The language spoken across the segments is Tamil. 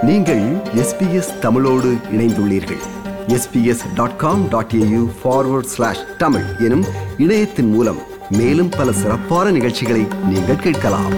நீங்கள் எஸ்பிஎஸ் தமிழோடு இணைந்துள்ளீர்கள் SBS dot com dot AU forward slash Tamil எனும் இணையத்தின் மூலம் மேலும் பல சிறப்பான நிகழ்ச்சிகளை நீங்கள் கேட்கலாம்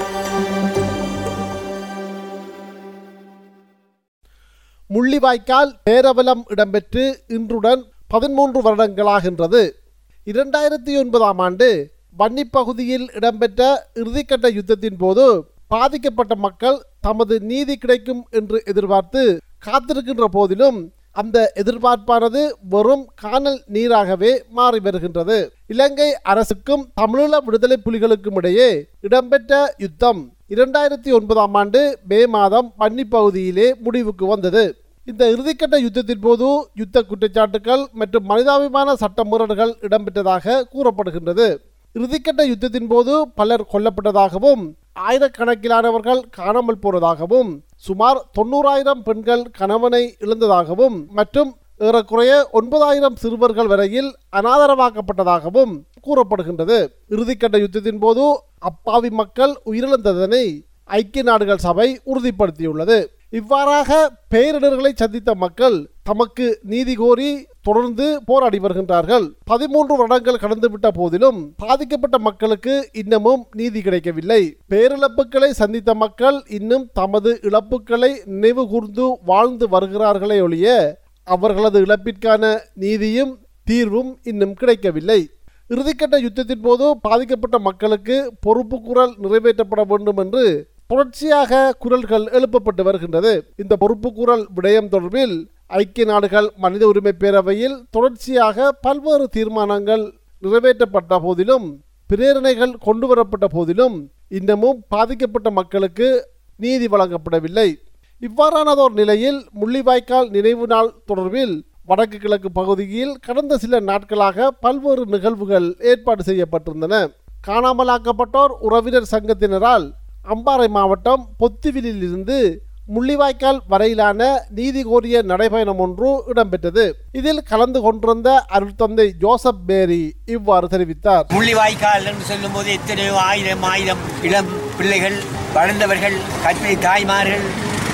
முள்ளிவாய்க்கால் பேரவலம் இடம்பெற்று இன்றுடன் பதிமூன்று வருடங்களாகின்றது இரண்டாயிரத்தி ஒன்பதாம் ஆண்டு வன்னிப் பகுதியில் இடம்பெற்ற இறுதிக்கட்ட யுத்தத்தின் போது பாதிக்கப்பட்ட மக்கள் தமது நீதி கிடைக்கும் என்று எதிர்பார்த்து காத்திருக்கின்ற போதிலும் அந்த எதிர்பார்ப்பானது வெறும் காணல் நீராகவே மாறி வருகின்றது இலங்கை அரசுக்கும் தமிழீழ விடுதலை புலிகளுக்கும் இடையே இடம்பெற்ற யுத்தம் இரண்டாயிரத்தி ஒன்பதாம் ஆண்டு மே மாதம் பன்னி பகுதியிலே முடிவுக்கு வந்தது இந்த இறுதிக்கட்ட யுத்தத்தின் போது யுத்த குற்றச்சாட்டுகள் மற்றும் மனிதாபிமான சட்ட முரண்கள் இடம்பெற்றதாக கூறப்படுகின்றது இறுதிக்கட்ட யுத்தத்தின் போது பலர் கொல்லப்பட்டதாகவும் ஆயிரக்கணக்கிலானவர்கள் காணாமல் போனதாகவும் சுமார் தொண்ணூறாயிரம் பெண்கள் கணவனை இழந்ததாகவும் மற்றும் ஏறக்குறைய ஒன்பதாயிரம் சிறுவர்கள் வரையில் அனாதரவாக்கப்பட்டதாகவும் கூறப்படுகின்றது இறுதிக்கட்ட யுத்தத்தின் போது அப்பாவி மக்கள் உயிரிழந்ததனை ஐக்கிய நாடுகள் சபை உறுதிப்படுத்தியுள்ளது இவ்வாறாக பேரிடர்களை சந்தித்த மக்கள் தமக்கு நீதி கோரி தொடர்ந்து போராடி வருகின்றார்கள் பதிமூன்று வருடங்கள் கடந்துவிட்ட போதிலும் பாதிக்கப்பட்ட மக்களுக்கு இன்னமும் நீதி கிடைக்கவில்லை பேரிழப்புகளை சந்தித்த மக்கள் இன்னும் தமது இழப்புகளை நினைவு கூர்ந்து வாழ்ந்து வருகிறார்களே ஒழிய அவர்களது இழப்பிற்கான நீதியும் தீர்வும் இன்னும் கிடைக்கவில்லை இறுதிக்கட்ட யுத்தத்தின் போது பாதிக்கப்பட்ட மக்களுக்கு பொறுப்பு குரல் நிறைவேற்றப்பட வேண்டும் என்று தொடர்ச்சியாக குரல்கள் எழுப்பப்பட்டு வருகின்றது இந்த பொறுப்பு குரல் விடயம் தொடர்பில் ஐக்கிய நாடுகள் மனித உரிமை பேரவையில் தொடர்ச்சியாக பல்வேறு தீர்மானங்கள் நிறைவேற்றப்பட்ட போதிலும் பிரேரணைகள் கொண்டு வரப்பட்ட போதிலும் இன்னமும் பாதிக்கப்பட்ட மக்களுக்கு நீதி வழங்கப்படவில்லை இவ்வாறானதோர் நிலையில் முள்ளிவாய்க்கால் நினைவு நாள் தொடர்பில் வடக்கு கிழக்கு பகுதியில் கடந்த சில நாட்களாக பல்வேறு நிகழ்வுகள் ஏற்பாடு செய்யப்பட்டிருந்தன காணாமலாக்கப்பட்டோர் உறவினர் சங்கத்தினரால் அம்பாறை மாவட்டம் பொத்துவிலில் இருந்து முள்ளிவாய்க்கால் வரையிலான நீதி கோரிய நடைபயணம் ஒன்று இடம்பெற்றது இதில் கலந்து கொண்டிருந்த அருட்தந்தை ஜோசப் பேரி இவ்வாறு தெரிவித்தார் முள்ளிவாய்க்கால் என்று சொல்லும்போது எத்தனையோ ஆயிரம் ஆயிரம் இளம் பிள்ளைகள் வளர்ந்தவர்கள் கற்பிணி தாய்மார்கள்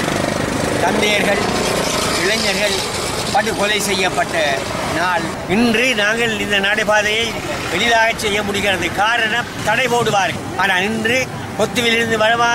தந்தையர்கள் இளைஞர்கள் படுகொலை செய்யப்பட்ட நாள் இன்று நாங்கள் இந்த நடைபாதையை எளிதாக செய்ய முடிகிறது காரணம் தடை போடுவார்கள் ஆனால் இன்று கொத்துவிலிருந்து வளமா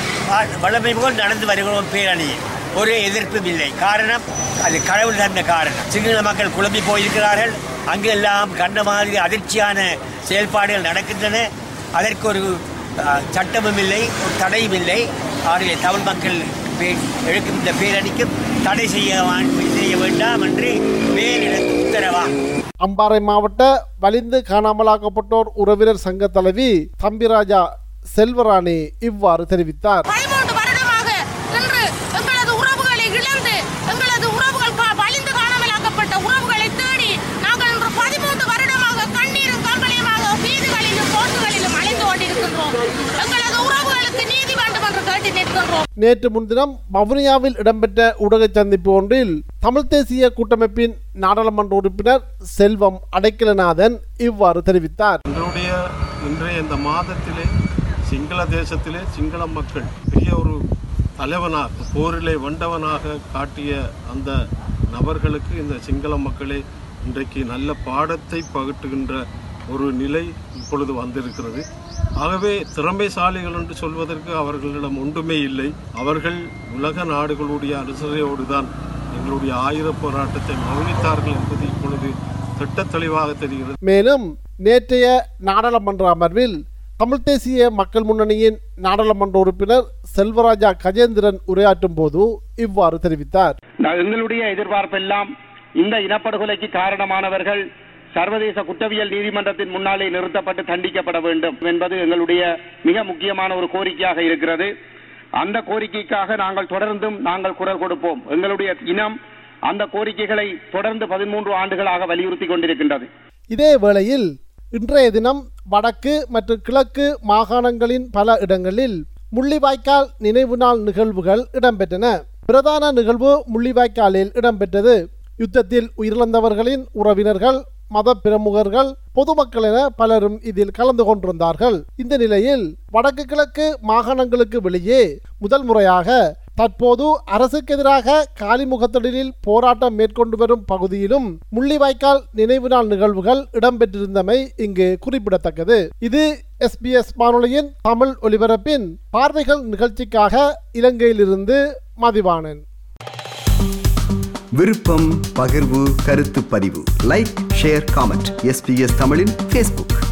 வளமை போல் நடந்து வருகிறோம் பேரணியில் ஒரு எதிர்ப்பும் இல்லை காரணம் அது கடவுள் தந்த காரணம் சிங்கள மக்கள் குழம்பி போயிருக்கிறார்கள் அங்கெல்லாம் கண்ட மாதிரி அதிர்ச்சியான செயல்பாடுகள் நடக்கின்றன அதற்கு ஒரு அஹ், சட்டமும் இல்லை ஒரு தடையும் இல்லை ஆகவே தமிழ் மக்கள் பே- எடுக்கும் இந்த பேரணிக்கும் தடை செய்ய வா- செய்ய வேண்டாம் என்று மேலிட உத்தரவா அம்பாறை மாவட்ட வலிந்து காணாமலாக்கப்பட்டோர் உறவினர் சங்க தலைவி தம்பிராஜா செல்வராணி இவ்வாறு தெரிவித்தார் பதிமூன்று வருடமாக இன்று எங்களது உறவுகளை இழந்து எங்களது உறவுகள் கா- வலிந்து காணாமலாக்கப்பட்ட உறவுகளை தேடி நாங்கள் இன்று பதிமூன்று வருடமாக கண்ணீரும் கம்பளியுமாக வீதிகளிலும் போட்டுகளிலும் அலைந்து கொண்டிருக்கின்றோம் எங்களது உறவுகளுக்கு நீதி வேண்டும் என்று கேட்டு நிற்கின்றோம் நேற்று முன்தினம் வவுனியாவில் இடம்பெற்ற ஊடக சந்திப்பு ஒன்றில் தமிழ் தேசிய கூட்டமைப்பின் நாடாளுமன்ற உறுப்பினர் செல்வம் அடைக்கலநாதன் இவ்வாறு தெரிவித்தார் எங்களுடைய இன்றைய இந்த மாதத்திலே சிங்கள தேசத்திலே சிங்கள மக்கள் பெரிய ஒரு தலைவனாக போரிலே வண்டவனாக காட்டிய அந்த நபர்களுக்கு இந்த சிங்கள மக்களே இன்றைக்கு நல்ல பாடத்தை பகட்டுகின்ற ஒரு நிலை இப்பொழுது வந்திருக்கிறது ஆகவே திறமைசாலிகள் என்று சொல்வதற்கு அவர்களிடம் ஒன்றுமே இல்லை அவர்கள் உலக நாடுகளுடைய அனுசரையோடு தான் எங்களுடைய ஆயுத போராட்டத்தை மௌனித்தார்கள் என்பது இப்பொழுது திட்ட தெளிவாக தெரிகிறது மேலும் நேற்றைய நாடாளுமன்ற அமர்வில் தமிழ் தேசிய மக்கள் முன்னணியின் நாடாளுமன்ற உறுப்பினர் செல்வராஜா கஜேந்திரன் உரையாற்றும் போது இவ்வாறு தெரிவித்தார் நான் எங்களுடைய எதிர்பார்ப்பெல்லாம் இந்த இனப்படுகொலைக்கு காரணமானவர்கள் சர்வதேச குற்றவியல் நீதிமன்றத்தின் முன்னாலே நிறுத்தப்பட்டு தண்டிக்கப்பட வேண்டும் என்பது எங்களுடைய மிக முக்கியமான ஒரு கோரிக்கையாக இருக்கிறது அந்த கோரிக்கைக்காக நாங்கள் தொடர்ந்தும் நாங்கள் குரல் கொடுப்போம் எங்களுடைய இனம் அந்த கோரிக்கைகளை தொடர்ந்து பதிமூன்று ஆண்டுகளாக வலியுறுத்தி கொண்டிருக்கின்றது இதே வேளையில் இன்றைய தினம் வடக்கு மற்றும் கிழக்கு மாகாணங்களின் பல இடங்களில் முள்ளிவாய்க்கால் நினைவு நாள் நிகழ்வுகள் இடம்பெற்றன பிரதான நிகழ்வு முள்ளிவாய்க்காலில் இடம்பெற்றது யுத்தத்தில் உயிரிழந்தவர்களின் உறவினர்கள் மத பிரமுகர்கள் பொதுமக்கள் என பலரும் இதில் கலந்து கொண்டிருந்தார்கள் இந்த நிலையில் வடக்கு கிழக்கு மாகாணங்களுக்கு வெளியே முதல் முறையாக தற்போது அரசுக்கு எதிராக காலிமுகத்திடலில் போராட்டம் மேற்கொண்டு வரும் பகுதியிலும் முள்ளிவாய்க்கால் நினைவு நாள் நிகழ்வுகள் இடம்பெற்றிருந்தமை இங்கு குறிப்பிடத்தக்கது இது எஸ்பிஎஸ் வானொலியின் தமிழ் ஒலிபரப்பின் பார்வைகள் நிகழ்ச்சிக்காக இலங்கையிலிருந்து மதிவாணன் விருப்பம் பகிர்வு கருத்து பதிவு லைக் ஷேர் காமெண்ட் எஸ்பிஎஸ் தமிழின் ஃபேஸ்புக்